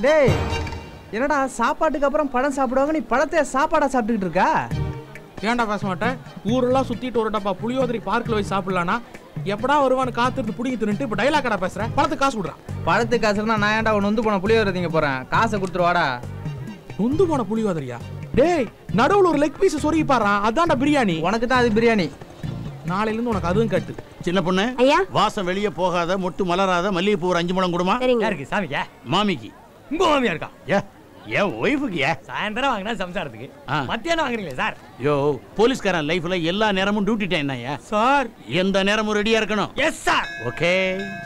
டேய் என்னடா சாப்பாட்டுக்கு அப்புறம் பழம் சாப்பிடுவாங்க நீ பழத்தை சாப்பாடா சாப்பிட்டுக்கிட்டு இருக்கா ஏன்டா பேச மாட்டேன் ஊரெல்லாம் சுத்திட்டு ஒரு டப்பா புளியோதரை பார்க்கில் போய் சாப்பிடலானா எப்படா வருவான்னு காத்திருந்து புடிங்கி தின்னுட்டு இப்போ டைலாக் கடை பேசுறேன் பழத்துக்கு காசு கொடுறான் பழத்துக்கு காசு இருந்தா நான் ஏன்டா நொந்து போன புளியோதரை திங்க போறேன் காசை கொடுத்துரு வாடா நொந்து போன புளியோதரையா டேய் நடுவுல ஒரு லெக் பீஸ் சொருகி பாறான் அதான்டா பிரியாணி உனக்கு தான் அது பிரியாணி நாளையில இருந்து உனக்கு அதுவும் கட்டு சின்ன பொண்ணு ஐயா வாசம் வெளியே போகாத மொட்டு மலராத மல்லிகைப்பூ ஒரு அஞ்சு முழம் கொடுமா சரிங்க யாருக்கு சாமிக்கா மாமிக்கு உங்க மாமியா இருக்கா ஏ என் ஒய்ஃபுக்கு ஏ சாயந்தரம் வாங்கினா சம்சாரத்துக்கு ஆ. மத்தியானம் வாங்குறீங்களே சார் யோ போலீஸ்காரன் லைஃப்ல எல்லா நேரமும் டியூட்டி டைம் தான் சார் எந்த நேரமும் ரெடியா இருக்கணும் எஸ் சார் ஓகே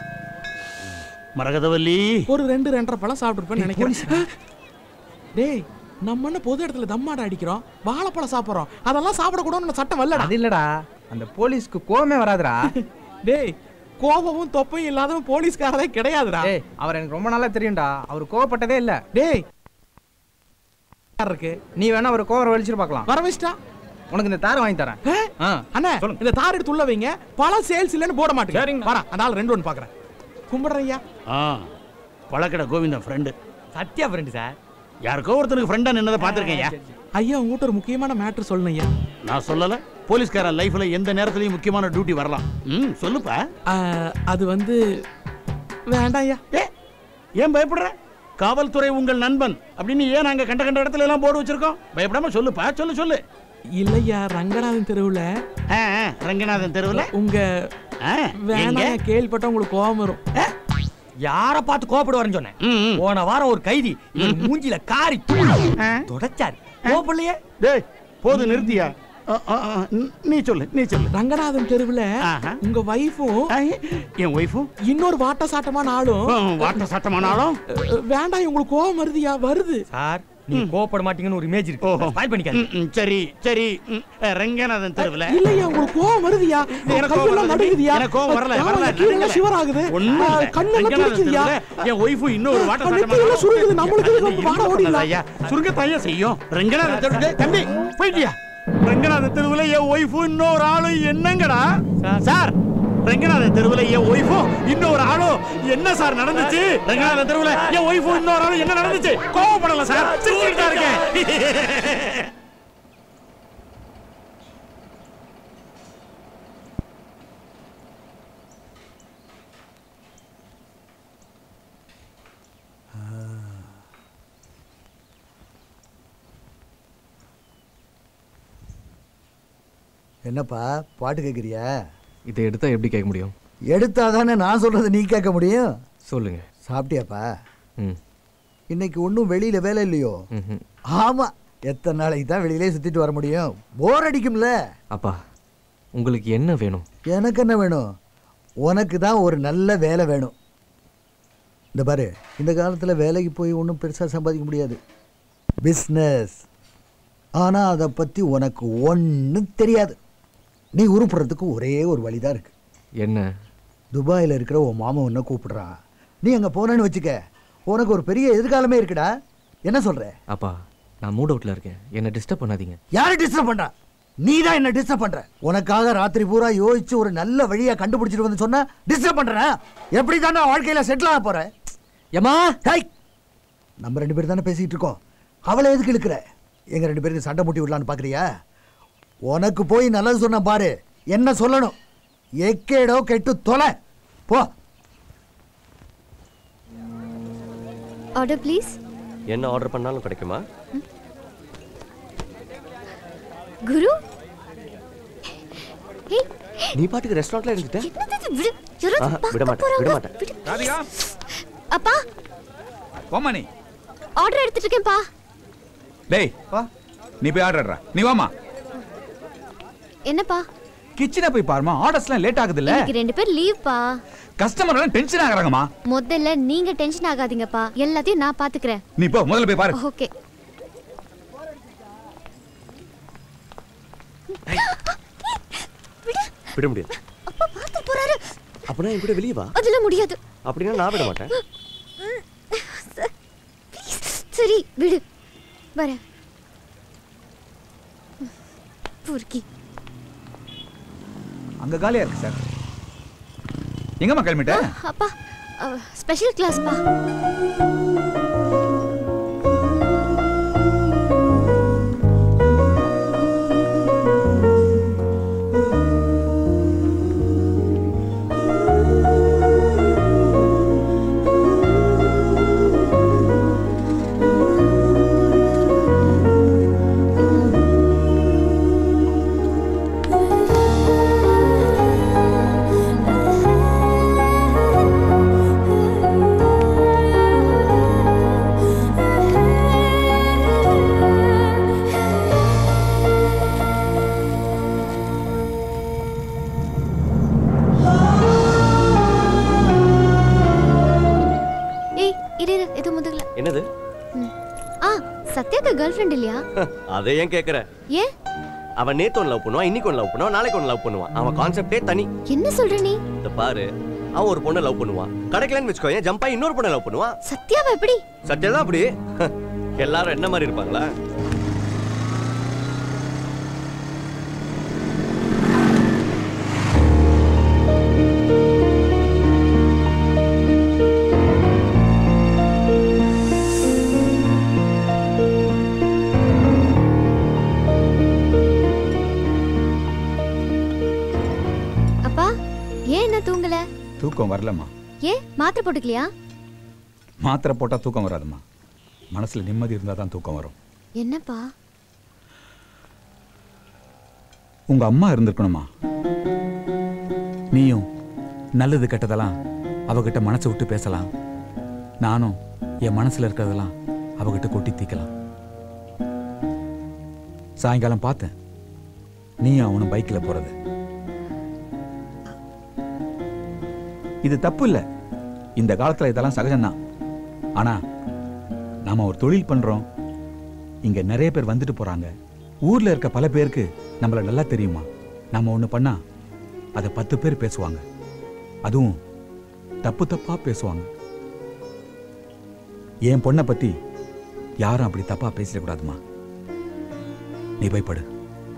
மரகதவல்லி ஒரு ரெண்டு ரெண்டரை பழம் சாப்பிட்டுருப்பேன்னு நினைக்கிறேன் டேய் நம்ம என்ன பொது இடத்துல தம்மாடா அடிக்கிறோம் வாழைப்பழம் சாப்பிட்றோம் அதெல்லாம் சாப்பிடக்கூடாதுன்னு சட்டம் வரலடா அது இல்லடா அந்த போலீஸ்க்கு கோவமே வராதுடா டேய் கோபமும் தொப்பையும் இல்லாதவன் போலீஸ்காரதே கிடையாதுடா டேய் அவர் எனக்கு ரொம்ப நாளா தெரியும்டா அவர் கோவப்பட்டதே இல்ல டேய் யார் இருக்கு நீ வேணா ஒரு கோவரை வலிச்சிட்டு பார்க்கலாம் வர வச்சிட்டா உனக்கு இந்த தார் வாங்கி தரேன் ஆ அண்ணா இந்த தார் எடுத்து உள்ள வைங்க பழம் சேல்ஸ் இல்லைன்னு போட மாட்டேங்க வரா அந்த ஆள் ரெண்டு ஒன்று பார்க்குறேன் கும்பிடுறேன் ஐயா ஆ பழக்கடை Govindan friend Sathya friend sir யாருக்கோ ஒருத்தனுக்கு ஃப்ரெண்டா நின்னதை பார்த்துருக்கேன் ஐயா ஐயா உங்ககிட்ட ஒரு முக்கியமான மேட்ரு சொல்லணும் ஐயா நான் சொல்லல போலீஸ்காரன் லைஃப்ல எந்த நேரத்துலயும் முக்கியமான டியூட்டி வரலாம் ம் சொல்லுப்பா ஆ, அது வந்து வேண்டாம் ஐயா ஏ ஏன் பயப்படுற காவல்துறை உங்கள் நண்பன் அப்படின்னு ஏன் நாங்க கண்ட கண்ட இடத்துல எல்லாம் போர்டு வச்சிருக்கோம் பயப்படாம சொல்லுப்பா சொல்லு சொல்லு இல்லையா ரங்கநாதன் தெருவுல ஆ, ஆ, ரங்கநாதன் தெருவுல உங்க ஆ, எங்க வேணாம் கேள்விப்பட்ட உங்களுக்கு கோபம் வரும் யாரை பார்த்து கோபப்படுவாருன்னு சொன்னேன் ம், ம். போன வாரம் ஒரு கைதி இவன் மூஞ்சில காரி தொடச்சாரு கோபப்படலையே டேய் போது நிறுத்தியா ஆ, ஆ, ஆ, நீ- நீ சொல்லு நீ சொல்லு ரங்கநாதன் தெருவுல ஆஹா. உங்க வைஃபும் ஆ, என் ஒய்ஃபும் இன்னொரு வாட்ட சாட்டமான ஆளும் வாட்ட சட்டமானாலும் அஹ், வேண்டாம் உங்களுக்கு கோபம் வருதுயா வருது சார் நீங்க கோபப்பட மாட்டீங்கன்னு ஒரு இமேஜ் இருக்கு ஓஹோ. ஸ்பாயில் பண்ணிக்காது ம், ம், சரி சரி ம், ரங்கநாதன் தெருவுல இல்லையா உங்களுக்கு கோவம் வருதுயா எனக்கு கோவம் கையெல்லாம் வரல. நடுங்குதுயா எனக்கு கோவம் வரல, ஆமா, வரல, கீழே நடுங்கல. சிவர் ஆகுது ஒண்ணும் ஆ, இல்ல. கண்ணெல்லாம் ரங்கநாதன் துடிக்குதுயா தெருவுல என் ஒய்ஃபும் இன்னொரு வாட்ட நெத்தியெல்லாம் சுருங்குது, நம்மளுக்கு எதுக்கு சட்டமா வாட ஓடிடலாம். ஐயா சுருங்கத்தாயா செய்யும் ரங்கநாதன் தெருவுல தம்பி போயிட்டியா ரங்கநாதன் தெருவுல என் ஒய்ஃபும் இன்னொரு ஆளும் என்னங்கடா சார் ரங்கநாதன் தெருவுல என் ஒய்ஃபும் இன்னொரு ஆளும் என்ன சார் நடந்துச்சு ரங்கநாதன் தெருவுல என் ஒய்ஃபும் இன்னொரு ஆளும் என்ன நடந்துச்சு கோவப்படல சார் சிரிச்சுட்டு தான் இருக்கேன் என்னப்பா பாட்டு கேட்குறியா இதை எடுத்தா எப்படி கேட்க முடியும் எடுத்தா தானே நான் சொல்கிறத நீ கேட்க முடியும் சொல்லுங்க சாப்பிட்டியாப்பா ம் இன்னைக்கு ஒன்றும் வெளியில் வேலை இல்லையோ ம்ஹும். ஆமாம் எத்தனை நாளைக்கு தான் வெளியிலே சுற்றிட்டு வர முடியும் போர் அடிக்கும்ல அப்பா உங்களுக்கு என்ன வேணும் எனக்கு என்ன வேணும் உனக்கு தான் ஒரு நல்ல வேலை வேணும் இந்த பாரு இந்த காலத்தில் வேலைக்கு போய் ஒன்றும் பெருசாக சம்பாதிக்க முடியாது பிஸ்னஸ் ஆனால் அதை பற்றி உனக்கு ஒன்றும் தெரியாது நீ உருப்புறதுக்கு ஒரே ஒரு வழி தான் இருக்குது என்ன துபாயில் இருக்கிற உன் மாமன் உன்னை கூப்பிடுறான் நீ அங்கே போனேன்னு வச்சுக்க உனக்கு ஒரு பெரிய எதிர்காலமே இருக்குடா என்ன சொல்கிற அப்பா நான் மூட் அவுட்ல இருக்கேன் என்னை டிஸ்டர்ப் பண்ணாதீங்க யாரை டிஸ்டர்ப் பண்றா நீ தான் என்ன டிஸ்டர்ப் பண்ற உனக்காக ராத்திரி பூரா யோசிச்சு ஒரு நல்ல வழியா கண்டுபிடிச்சிட்டு வந்து சொன்னா டிஸ்டர்ப் பண்றேன் எப்படி தான் நான் வாழ்க்கையில செட்டில் ஆக போறேன் ஏமா ஹை நம்ம ரெண்டு பேரும் தானே பேசிக்கிட்டு இருக்கோம் அவளை எதுக்கு இழுக்கிற எங்க ரெண்டு பேருக்கு சண்டை முட்டி விடலான்னு பாக்குறியா உனக்கு போய் நல்லது சொன்ன பாரு என்ன சொல்லணும் எக்கேடோ கெட்டு தொலை போ ஆர்டர் ப்ளீஸ் என்ன ஆர்டர் பண்ணாலும் கிடைக்குமா குரு ஏய் நீ பாட்டுக்கு ரெஸ்டாரண்ட்ல இருந்துட்ட என்னது இது? விடு யாராவது ஆஹா, விட பார்க்க மாட்டேன், விட போறாங்க. மாட்டேன். விடு. ராதிகா அப்பா போம்மா நீ ஆர்டர் எடுத்துட்டு இருக்கேன்ப்பா டேய் நீ போய் ஆர்டர்ரா நீ வாமா என்னப்பா கிச்சனை போய் பாருமா ஆர்டர்ஸ்லாம் லேட் ஆகுதுல்ல இன்னைக்கு ரெண்டு பேர் லீவ்ப்பா கஸ்டமர் எல்லாம் டென்ஷன் ஆகுறாங்கம்மா முதல்ல நீங்க டென்ஷன் ஆகாதீங்கப்பா எல்லாத்தையும் நான் பாத்துக்கிறேன் நீ போ முதல்ல போய் பாரு ஓகே விட முடியாது அப்பா பார்த்து போறாரு அப்படின்னா என் கூட வெளியே வா அதெல்லாம் முடியாது அப்படின்னா நான் விட மாட்டேன் ப்ளீஸ் சரி விடு வரேன் பொறுக்கி அங்க காலியா இருக்கு சார் எங்கம்மா கிளம்பிட்ட அப்பா ஸ்பெஷல் கிளாஸ்ப்பா என்னது ஆ சத்யாக்கு கேர்ள் ஃப்ரெண்ட் இல்லையா அதை ஏன் கேக்குற ஏன் அவன் நேத்து ஒன்று லவ் பண்ணுவான் இன்னைக்கு ஒன்று லவ் பண்ணுவான் நாளைக்கு ஒன்று லவ் பண்ணுவான் அவன் கான்செப்டே தனி என்ன சொல்ற நீ இந்த பாரு அவன் ஒரு பொண்ணை லவ் பண்ணுவான் கிடைக்கலன்னு வச்சுக்கோ ஏன் ஜம்ப் ஆகி இன்னொரு பொண்ணை லவ் பண்ணுவான் சத்யாவை எப்படி சத்தியம் தான் அப்படி எல்லாரும் என்ன மாதிரி இருப்பாங்களா அப்பா ஏன் என்ன தூங்கல தூக்கம் வரலம்மா ஏன் மாத்திரை போட்டுக்கலையா மாத்திரை போட்டால் தூக்கம் வராதும்மா மனசில் நிம்மதி இருந்தால் தான் தூக்கம் வரும் என்னப்பா உங்கள் அம்மா இருந்திருக்கணுமா நீயும் நல்லது கெட்டதெல்லாம் அவகிட்ட மனசை விட்டு பேசலாம் நானும் என் மனசில் இருக்கிறதெல்லாம் அவகிட்ட கொட்டி தீக்கலாம் சாயங்காலம் பார்த்தேன் நீ அவனும் பைக்கில் போகிறது இது தப்பு இல்லை இந்த காலத்தில் இதெல்லாம் சகஜம்தான் ஆனால் நாம ஒரு தொழில் பண்ணுறோம் இங்கே நிறைய பேர் வந்துட்டு போகிறாங்க ஊரில் இருக்க பல பேருக்கு நம்மள நல்லா தெரியுமா நாம ஒன்று பண்ணா அதை பத்து பேர் பேசுவாங்க அதுவும் தப்பு தப்பா பேசுவாங்க என் பொண்ணை பத்தி யாரும் அப்படி தப்பா பேசிடக்கூடாதுமா நீ போய் படு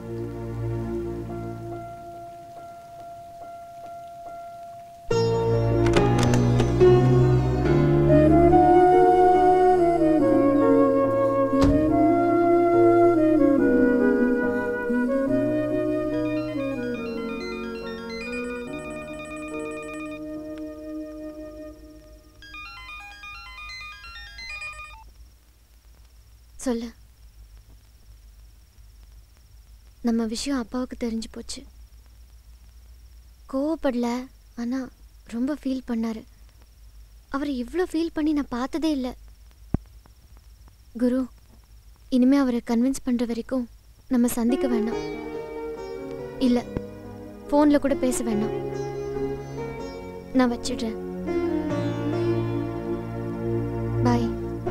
சொல்லு நம்ம விஷயம் அப்பாவுக்கு தெரிஞ்சு போச்சு கோவப்படல ஆனா ரொம்ப ஃபீல் பண்ணாரு அவர் இவ்வளோ ஃபீல் பண்ணி நான் பார்த்ததே இல்லை குரு இனிமே அவரை கன்வின்ஸ் பண்ற வரைக்கும் நம்ம சந்திக்க வேண்டாம் இல்ல ஃபோன்ல கூட பேச வேண்டாம் நான் வச்சிடுறேன் பாய்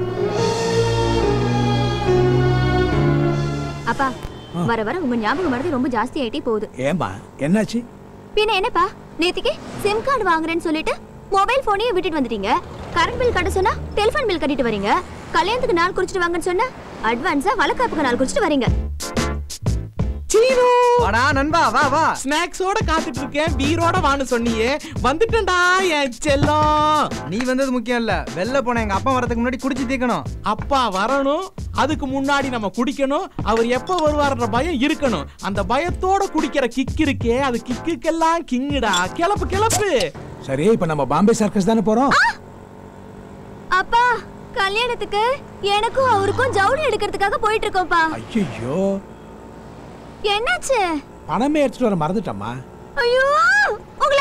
அப்பா வர வர உங்க ஞாபகம் மறதி ரொம்ப ஜாஸ்தி ஆயிட்டே போகுது ஏம்பா என்னாச்சு பின்ன என்னப்பா நேத்திக்கு சிம் கார்டு வாங்குறேன்னு சொல்லிட்டு மொபைல் போனையும் விட்டுட்டு வந்துட்டீங்க கரண்ட் பில் கட்ட சொன்னா டெலிஃபோன் பில் கட்டிட்டு வரீங்க கல்யாணத்துக்கு நாள் குறிச்சிட்டு வாங்கன்னு சொன்னா அட்வான்ஸா வளக்காப்புக்கு நாள் குறிச்சிட்டு வரீங்க சீனு வாடா நண்பா வா வா ஸ்நாக்ஸோட காத்துட்டு இருக்கேன் பீரோட வான்னு சொன்னியே வந்துட்டேன்டா என் செல்லம் நீ வந்தது முக்கியம் இல்ல வெளில போன எங்க அப்பா வரதுக்கு முன்னாடி குடிச்சு தீக்கணும் அப்பா வரணும் அதுக்கு முன்னாடி நம்ம குடிக்கணும் அவர் எப்ப வருவார்ன்ற பயம் இருக்கணும் அந்த பயத்தோட குடிக்கிற கிக் இருக்கே அது கிக்குக்கெல்லாம் கிங்குடா கிளப்பு கிளப்பு சரி இப்ப நம்ம பாம்பே சர்க்கஸ் தானே போறோம் அப்பா கல்யாணத்துக்கு எனக்கும் அவருக்கும் ஜவுளி எடுக்கிறதுக்காக போயிட்டு இருக்கோம்ப்பா ஐயோ என்னாச்சு பணமே எடுத்துட்டு வர மறந்துட்டம்மா ஐயோ உங்களே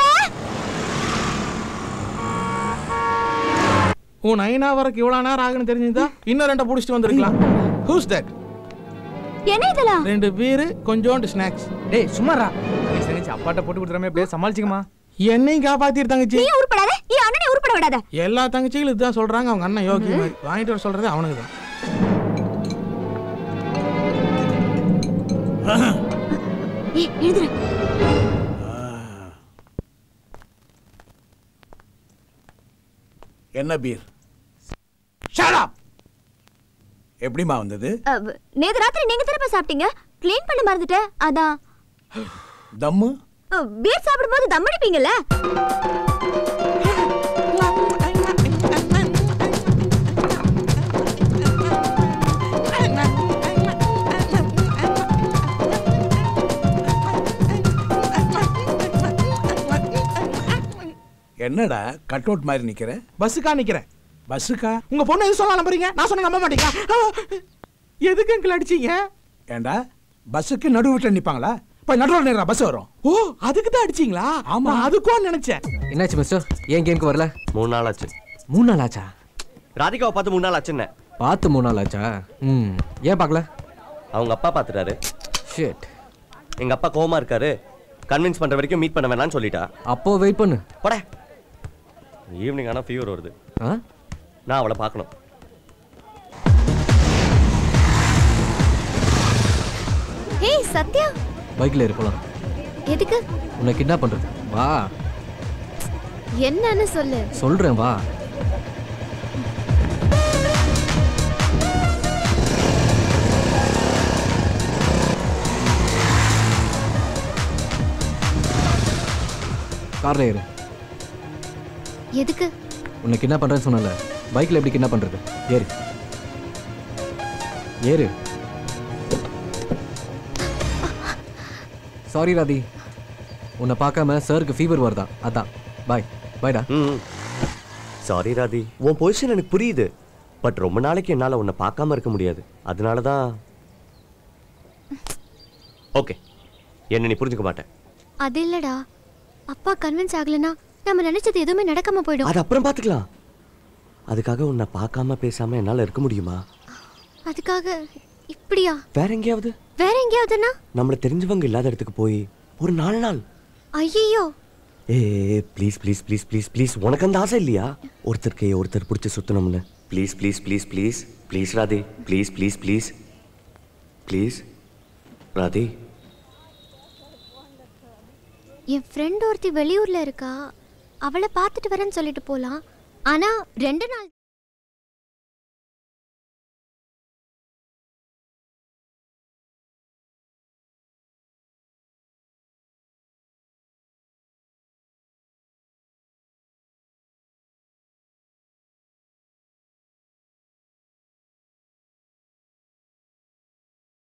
உன் நைனா வரக்கு இவ்வளவு நேரம் ஆகுன்னு தெரிஞ்சிருந்தா இன்னும் ரெண்டை புடிச்சிட்டு வந்திருக்கலாம் ஹூஸ் தட் என்ன இதெல்லாம் ரெண்டு பீரு கொஞ்சோண்டு ஸ்நாக்ஸ் டேய் சும்மாரா சரி அப்பாட்ட போட்டு கொடுத்துறமே அப்படியே சமாளிச்சுக்கமா என்னையும் காப்பாத்திரு தங்கச்சி நீ உருப்படாத என் அண்ணனை உருப்பட விடாத எல்லா தங்கச்சிகளும் இதுதான் சொல்றாங்க அவங்க அண்ணன் யோகி மாதிரி வாங்கிட்டு வர சொல்றது அவனுக்கு தான் ஏய் எழுதுற என்ன பீர் ஷட் அப் எப்படிமா வந்தது அஹ், நேத்து ராத்திரி நீங்க திரும்ப சாப்பிட்டீங்க க்ளீன் பண்ண மறந்துட்டேன் அதான் தம்மு அஹ், பீர் சாப்பிடும்போது தம் அடிப்பீங்கல்ல என்னடா கட் அவுட் மாதிரி நிக்கிற பஸ்ஸுக்கா நிக்கிறேன் பஸ்ஸுக்கா உங்க பொண்ணு எது சொன்னா நம்புறீங்க நான் சொன்னா நம்ப மாட்டீங்க எதுக்கு அங்கிள் அடிச்சீங்க ஏண்டா பஸ்ஸுக்கு நடு வீட்டில் நிப்பாங்களா போய் நடுவில் நேரா பஸ் வரும் ஓ அதுக்கு தான் அடிச்சீங்களா ஆமா அதுக்கும் நினைச்சேன் என்னாச்சு மிஸ்டர் ஏன் கேமுக்கு வரல மூணு நாள் ஆச்சு மூணு நாள் ஆச்சா ராதிகாவை பார்த்து மூணு நாள் ஆச்சுன்னே பார்த்து மூணு நாள் ஆச்சா ம் ஏன் பார்க்கல அவங்க அப்பா பார்த்துட்டாரு ஷிட் எங்க அப்பா கோவமா இருக்காரு கன்வின்ஸ் பண்ற வரைக்கும் மீட் பண்ண வேணாம்னு சொல்லிட்டா அப்போ வெயிட் பண்ணு போட ஈவினிங் ஆனால் ஃபீவர் வருது ஆ நான் அவளை பார்க்கணும் ஹே சத்யா பைக்கில் ஏறி போலாம் எதுக்கு உன்னை கிட்னாப் பண்ணுறது வா என்னன்னு சொல்லு சொல்கிறேன் வா காரில் ஏறு எதுக்கு உன்னை கிட்னாப் பண்ணுறேன்னு சொன்னல பைக்கில் எப்படி கிட்னாப் பண்ணுறது ஏறு ஏறு சாரி ராதி உன்னை பார்க்காம சாருக்கு ஃபீவர் வருதா அதான் பாய் பாய்டா ம் சாரி ராதி உன் பொசிஷன் எனக்கு புரியுது பட் ரொம்ப நாளைக்கு என்னால் உன்னை பார்க்காம இருக்க முடியாது அதனால தான் ஓகே என்ன நீ புரிஞ்சுக்க மாட்டேன் அது இல்லடா அப்பா கன்வின்ஸ் ஆகலனா நம்ம நினைச்சது எதுவுமே நடக்காம போயிடும் அது அப்புறம் பார்த்துக்கலாம் அதுக்காக உன்னை பார்க்காம பேசாம என்னால் இருக்க முடியுமா அதுக்காக இப்படியா வேற எங்கேயாவது வேற எங்கேயாவதுன்னா நம்மளை தெரிஞ்சவங்க இல்லாத இடத்துக்கு போய் ஒரு நாலு நாள் ஐயோ ஏ please please please please please உனக்கு அந்த ஆசை இல்லையா ஒருத்தருக்கு ஒருத்தர் பிடிச்சி சுத்தணும்னு please please please please please Radhe please please please please Radhe என் ஃப்ரெண்ட் ஒருத்தி வெளியூர்ல இருக்கா அவளை பார்த்துட்டு வரேன்னு சொல்லிட்டு போலாம் ஆனா ரெண்டு நாள்